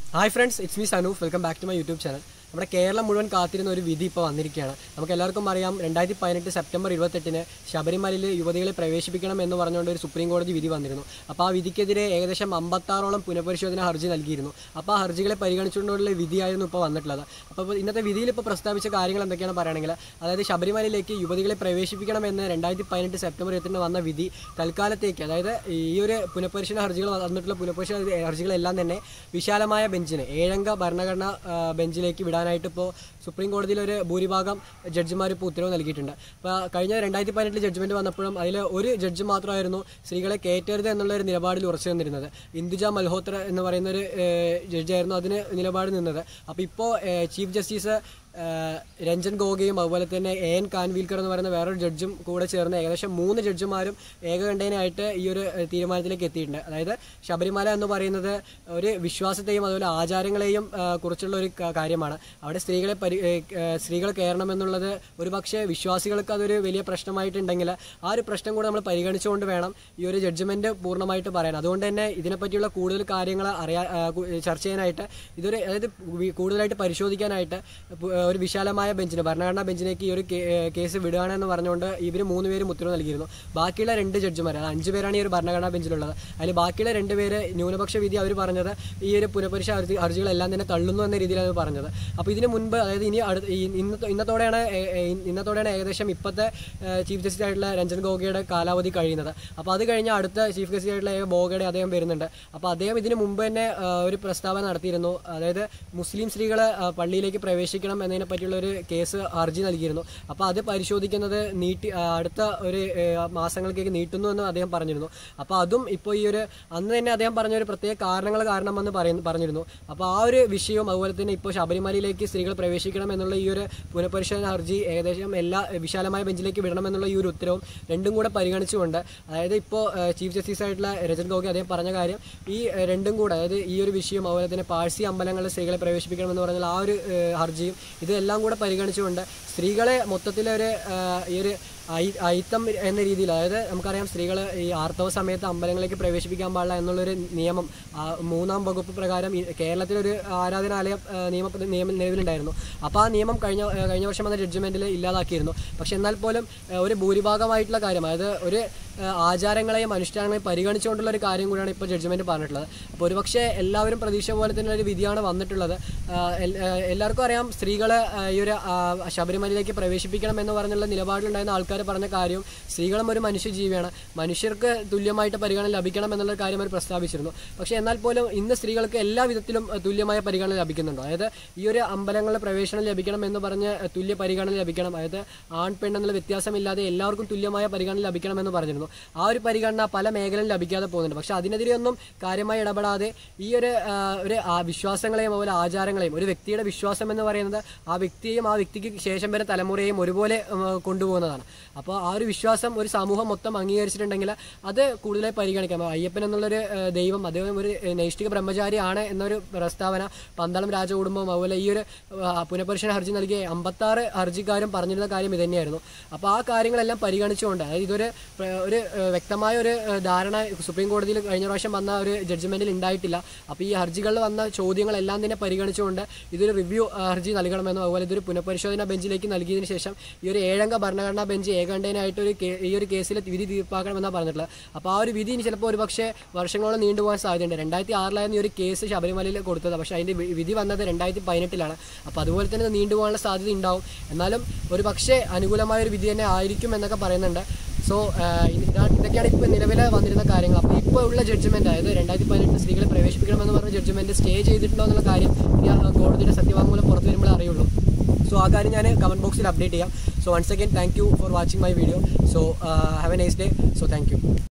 Hi friends it's me Sanoof welcome back to my YouTube channel നമ്മുടെ കേരളം മുഴുവൻ കാത്തിരുന്ന ഒരു വിധി ഇപ്പോൾ വന്നിരിക്കുകയാണ് നമുക്ക് എല്ലാവർക്കും അറിയാം രണ്ടായിരത്തി പതിനെട്ട് സെപ്റ്റംബർ ഇരുപത്തെട്ടിന് ശബരിമലയിൽ യുവതികളെ പ്രവേശിപ്പിക്കണം എന്ന് പറഞ്ഞുകൊണ്ട് ഒരു സുപ്രീം കോടതി വിധി വന്നിരുന്നു അപ്പോൾ ആ വിധിക്കെതിരെ ഏകദേശം അമ്പത്താറോളം പുനഃപരിശോധന ഹർജി നൽകിയിരുന്നു അപ്പോൾ ആ ഹർജികളെ പരിഗണിച്ചുകൊണ്ടുള്ള വിധിയായിരുന്നു ഇപ്പോൾ വന്നിട്ടുള്ളത് അപ്പോൾ ഇന്നത്തെ വിധിയിൽ ഇപ്പോൾ പ്രസ്താവിച്ച കാര്യങ്ങൾ എന്തൊക്കെയാണ് പറയുകയാണെങ്കിൽ അതായത് ശബരിമലയിലേക്ക് യുവതികളെ പ്രവേശിപ്പിക്കണമെന്ന് രണ്ടായിരത്തി പതിനെട്ട് സെപ്റ്റംബർ ഇരുപത്തിന് വന്ന വിധി തൽക്കാലത്തേക്ക് അതായത് ഈ ഒരു പുനഃപരിശോധന ഹർജികൾ വന്നിട്ടുള്ള പുനഃപരിശോധന ഹർജികളെല്ലാം തന്നെ വിശാലമായ ബെഞ്ചിന് ഏഴംഗ ഭരണഘടനാ ആ, ബെഞ്ചിലേക്ക് വിടാനായിട്ട് ഇപ്പോൾ സുപ്രീം കോടതിയിൽ ഒരു ഭൂരിഭാഗം ജഡ്ജിമാർ ഇപ്പോൾ ഉത്തരവ് നൽകിയിട്ടുണ്ട് അപ്പോൾ കഴിഞ്ഞ രണ്ടായിരത്തി പതിനെട്ടിൽ ജഡ്ജ്മെന്റ് വന്നപ്പോഴും അതിൽ ഒരു ജഡ്ജ് മാത്രമായിരുന്നു സ്ത്രീകളെ കയറ്റരുത് എന്നുള്ള ഒരു നിലപാടിൽ ഉറച്ചു നിന്നിരുന്നത് ഇന്ദുജ മൽഹോത്ര എന്ന് പറയുന്ന ഒരു ജഡ്ജായിരുന്നു അതിന് നിലപാട് നിന്നത് അപ്പോൾ ഇപ്പോൾ ചീഫ് ജസ്റ്റിസ് ഏഹ് രഞ്ജൻ ഗോഗയും അതുപോലെ തന്നെ എ എൻ കാൻവീൽക്കർ എന്ന് പറയുന്ന വേറൊരു ജഡ്ജും കൂടെ ചേർന്ന് ഏകദേശം മൂന്ന് ജഡ്ജിമാരും ഏകകണ്ഠേനായിട്ട് ഈ ഒരു ഏഹ് തീരുമാനത്തിലേക്ക് എത്തിയിട്ടുണ്ട് അതായത് ശബരിമല എന്ന് പറയുന്നത് ഒരു വിശ്വാസത്തെയും അതുപോലെ ആചാരങ്ങളെയും ഏഹ് കുറിച്ചുള്ള ഒരു ക- കാര്യമാണ് അവിടെ സ്ത്രീകളെ പരി ഏഹ് ഏഹ് സ്ത്രീകൾ കയറണം എന്നുള്ളത് ഒരു പക്ഷേ വിശ്വാസികൾക്ക് അതൊരു വലിയ പ്രശ്നമായിട്ടുണ്ടെങ്കിൽ ആ ഒരു പ്രശ്നം കൂടെ നമ്മൾ പരിഗണിച്ചുകൊണ്ട് വേണം ഈ ഒരു ജഡ്ജ്മെന്റ് പൂർണ്ണമായിട്ട് പറയാൻ അതുകൊണ്ട് തന്നെ ഇതിനെപ്പറ്റിയുള്ള കൂടുതൽ കാര്യങ്ങൾ അറിയാ ആ, കു- ചർച്ച ചെയ്യാനായിട്ട് ഇതൊരു അതായത് വി- കൂടുതലായിട്ട് പരിശോധിക്കാനായിട്ട് പു- ഒരു വിശാലമായ ബെഞ്ചിന് ഭരണഘടനാ ബെഞ്ചിലേക്ക് ഈ ഒരു കേ- ഏഹ് കേസ് വിടുകയാണെന്ന് പറഞ്ഞുകൊണ്ട് ഇവർ മൂന്ന് പേരും ഉത്തരവ് നൽകിയിരുന്നു ബാക്കിയുള്ള രണ്ട് ജഡ്ജിമാർ അത് അഞ്ച് പേരാണ് ഈ ഒരു ഭരണഘടനാ ബെഞ്ചിലുള്ളത് അതിൽ ബാക്കിയുള്ള രണ്ട് പേര് ന്യൂനപക്ഷ വിധി അവർ പറഞ്ഞത് ഈ ഒരു പുനഃപരിശ ഹർജി ഹർജികളെല്ലാം തന്നെ തള്ളുന്നു എന്ന രീതിയിലാണ് പറഞ്ഞത് അപ്പോൾ ഇതിന് മുൻപ് അതായത് ഇനി അടുത്ത ഈ ഇന്നത്തെ ഇന്നത്തോടെയാണ് ഏ- ഏ- ഇന്നത്തോടെയാണ് ഏകദേശം ഇപ്പോഴത്തെ ചീഫ് ജസ്റ്റിസ് ആയിട്ടുള്ള രഞ്ജൻ ഗോഗയുടെ കാലാവധി കഴിയുന്നത് അപ്പോൾ അത് കഴിഞ്ഞ് അടുത്ത ചീഫ് ജസ്റ്റിസ് ആയിട്ടുള്ള എ. ബോഗയുടെ അദ്ദേഹം വരുന്നുണ്ട് അപ്പോൾ അദ്ദേഹം ഇതിന് മുമ്പ് തന്നെ ആ, ഒരു പ്രസ്താവന നടത്തിയിരുന്നു അതായത് മുസ്ലിം സ്ത്രീകൾ പള്ളിയിലേക്ക് പ്രവേശിക്കണം എന്നതിനെ പറ്റിയുള്ള ഒരു കേസ് ഹർജി നൽകിയിരുന്നു അപ്പോൾ അത് പരിശോധിക്കുന്നത് നീട്ടി ആ, അടുത്ത ഒരു ഏ, മാസങ്ങളിലേക്ക് നീട്ടുന്നു എന്ന് അദ്ദേഹം പറഞ്ഞിരുന്നു അപ്പോൾ അതും ഇപ്പോൾ ഈ ഒരു അന്ന് തന്നെ അദ്ദേഹം പറഞ്ഞ ഒരു പ്രത്യേക കാരണങ്ങൾ കാരണമെന്ന് പറയുന്നു പറഞ്ഞിരുന്നു അപ്പോൾ ആ ഒരു വിഷയവും അതുപോലെ തന്നെ ഇപ്പോൾ ശബരിമലയിലേക്ക് സ്ത്രീകൾ പ്രവേശിക്കണം എന്നുള്ള ഈ ഒരു പുനഃപരിശോധന ഹർജി ഏകദേശം എല്ലാ വിശാലമായ ബെഞ്ചിലേക്ക് വിടണം എന്നുള്ള ഈ ഒരു ഉത്തരവും രണ്ടും കൂടെ പരിഗണിച്ചുകൊണ്ട് അതായത് ഇപ്പോൾ ചീഫ് ജസ്റ്റിസ് ആയിട്ടുള്ള രജൻ ഗോഗി അദ്ദേഹം പറഞ്ഞ കാര്യം ഈ ഏഹ്, രണ്ടും കൂടെ അതായത് ഈ ഒരു വിഷയം അതുപോലെ തന്നെ പാഴ്സി അമ്പലങ്ങളിൽ സ്ത്രീകളെ പ്രവേശിപ്പിക്കണം എന്ന് പറഞ്ഞാൽ ആ ഒരു ഏഹ്, ഹർജിയും ഇതെല്ലാം കൂടെ പരിഗണിച്ചുകൊണ്ട് സ്ത്രീകളെ മൊത്തത്തിലൊരു ഏഹ്, ഈ ഒരു ഐ- അയിത്തം എന്ന രീതിയിൽ അതായത് നമുക്കറിയാം സ്ത്രീകൾ ഈ ആർത്തവ സമയത്ത് അമ്പലങ്ങളിലേക്ക് പ്രവേശിപ്പിക്കാൻ പാടില്ല എന്നുള്ളൊരു നിയമം ആ, മൂന്നാം വകുപ്പ് പ്രകാരം ഈ കേരളത്തിലൊരു ആരാധനാലയ ആ, നിയമ നിയമം നിലവിലുണ്ടായിരുന്നു അപ്പോൾ ആ നിയമം കഴിഞ്ഞ ആ, കഴിഞ്ഞ വർഷം വന്ന ജഡ്ജ്മെന്റിൽ ഇല്ലാതാക്കിയിരുന്നു പക്ഷെ എന്നാൽ പോലും ആ, ഒരു ഭൂരിഭാഗമായിട്ടുള്ള കാര്യം അതായത് ഒരു ആ, ആചാരങ്ങളെയും അനുഷ്ഠാനങ്ങളെയും പരിഗണിച്ചുകൊണ്ടുള്ള ഒരു കാര്യം കൂടിയാണ് ഇപ്പോൾ ജഡ്ജ്മെന്റ് പറഞ്ഞിട്ടുള്ളത് അപ്പോൾ ഒരുപക്ഷെ എല്ലാവരും പ്രതീക്ഷ പോലെ തന്നെ ഒരു വിധിയാണ് വന്നിട്ടുള്ളത് ആ, എൽ- ആ, എല്ലാവർക്കും അറിയാം സ്ത്രീകൾ ഈ ഒരു ആ, ശബരിമലയിലേക്ക് പ്രവേശിപ്പിക്കണം എന്ന് പറഞ്ഞുള്ള നിലപാടിലുണ്ടായിരുന്ന ആൾക്കാർ പറഞ്ഞ കാര്യം സ്ത്രീകളും ഒരു മനുഷ്യജീവിയാണ് മനുഷ്യർക്ക് തുല്യമായിട്ട് പരിഗണന ലഭിക്കണം എന്നുള്ള കാര്യം അവർ പ്രസ്താവിച്ചിരുന്നു പക്ഷേ എന്നാൽ പോലും ഇന്ന് സ്ത്രീകൾക്ക് എല്ലാ വിധത്തിലും ആ, തുല്യമായ പരിഗണന ലഭിക്കുന്നുണ്ടോ അതായത് ഈ ഒരു അമ്പലങ്ങളിൽ പ്രവേശനം ലഭിക്കണം എന്ന് പറഞ്ഞ് ആ, തുല്യ പരിഗണന ലഭിക്കണം അതായത് ആൺ പെൺ എന്നുള്ള വ്യത്യാസമില്ലാതെ എല്ലാവർക്കും തുല്യമായ പരിഗണന ലഭിക്കണമെന്ന് പറഞ്ഞിരുന്നു ആ ഒരു പരിഗണന പല മേഖലയിലും ലഭിക്കാതെ പോകുന്നുണ്ട് പക്ഷെ അതിനെതിരെയൊന്നും കാര്യമായി ഇടപെടാതെ ഈ ഒരു ആ, ഒരു ആ വിശ്വാസങ്ങളെയും അതുപോലെ ആചാരങ്ങളെയും ഒരു വ്യക്തിയുടെ വിശ്വാസം എന്ന് പറയുന്നത് ആ വ്യക്തിയെയും ആ വ്യക്തിക്ക് ശേഷം വരെ തലമുറയെയും ഒരുപോലെ ഉം, കൊണ്ടുപോകുന്നതാണ് അപ്പോൾ ആ ഒരു വിശ്വാസം ഒരു സമൂഹം മൊത്തം അംഗീകരിച്ചിട്ടുണ്ടെങ്കിൽ അത് കൂടുതലായി പരിഗണിക്കാം അയ്യപ്പൻ എന്നുള്ളൊരു ആ, ദൈവം അദ്ദേഹം ഒരു ആ, നൈഷ്ഠിക ബ്രഹ്മചാരിയാണ് എന്നൊരു പ്രസ്താവന പന്തളം രാജകുടുംബം അതുപോലെ ഈ ഒരു ആ, പുനഃപരിശോധന ഹർജി നൽകിയ അമ്പത്താറ് ഹർജിക്കാരും പറഞ്ഞിരുന്ന കാര്യം ഇത് തന്നെയായിരുന്നു അപ്പോൾ ആ കാര്യങ്ങളെല്ലാം പരിഗണിച്ചുകൊണ്ട് അതായത് ഇതൊരു പ്ര- ഒരു ആ, വ്യക്തമായ ഒരു ആ, ധാരണ സുപ്രീം കോടതിയിൽ കഴിഞ്ഞ പ്രാവശ്യം വന്ന ഒരു ജഡ്ജ്മെന്റിൽ ഉണ്ടായിട്ടില്ല അപ്പോൾ ഈ ഹർജികളിൽ വന്ന ചോദ്യങ്ങളെല്ലാം തന്നെ പരിഗണിച്ചുകൊണ്ട് ഇതൊരു റിവ്യൂ ഹർജി നൽകണമെന്നും അതുപോലെ ഇതൊരു പുനഃപരിശോധന ബെഞ്ചിലേക്ക് നൽകിയതിന് ശേഷം ഈ ഒരു ഏഴംഗ ഭരണഘടനാ ബെഞ്ച് ഏകണ്ഠേനായിട്ട് ഒരു കേ- ഈ ഒരു കേസിൽ വിധി തീർപ്പാക്കണമെന്നാണ് പറഞ്ഞിട്ടുള്ളത് അപ്പോൾ ആ ഒരു വിധി ഇനി ചിലപ്പോൾ ഒരുപക്ഷെ വർഷങ്ങളോളം നീണ്ടുപോകാൻ സാധ്യതയുണ്ട് രണ്ടായിരത്തി ആറിലായിരുന്നു ഈ ഒരു കേസ് ശബരിമലയിൽ കൊടുത്തത് പക്ഷേ അതിൻ്റെ വി- വിധി വന്നത് രണ്ടായിരത്തി പതിനെട്ടിലാണ് അപ്പോൾ അതുപോലെ തന്നെ ഇത് നീണ്ടുപോകാനുള്ള സാധ്യത ഉണ്ടാവും എന്നാലും ഒരു പക്ഷേ അനുകൂലമായ ഒരു വിധി തന്നെ ആയിരിക്കും എന്നൊക്കെ പറയുന്നുണ്ട് സോ ഇതാണ് ഇതൊക്കെയാണ് ഇപ്പോൾ നിലവിൽ വന്നിരുന്ന കാര്യങ്ങൾ അപ്പോൾ ഇപ്പോൾ ഉള്ള ജഡ്ജ്മെന്റ് അതായത് രണ്ടായിരത്തി പതിനെട്ട് സ്ത്രീകളെ പ്രവേശിപ്പിക്കണമെന്ന് പറഞ്ഞ ജഡ്ജ്മെന്റ് സ്റ്റേ ചെയ്തിട്ടുണ്ടോ എന്നുള്ള കാര്യം ഇനി ആ കോടതിയുടെ സത്യവാങ്മൂലം പുറത്തു വരുമ്പോഴേ അറിയുള്ളൂ സോ ആ കാര്യം ഞാൻ കമന്റ് ബോക്സിൽ അപ്ഡേറ്റ് ചെയ്യാം so once again thank you for watching my video so have a nice day so thank U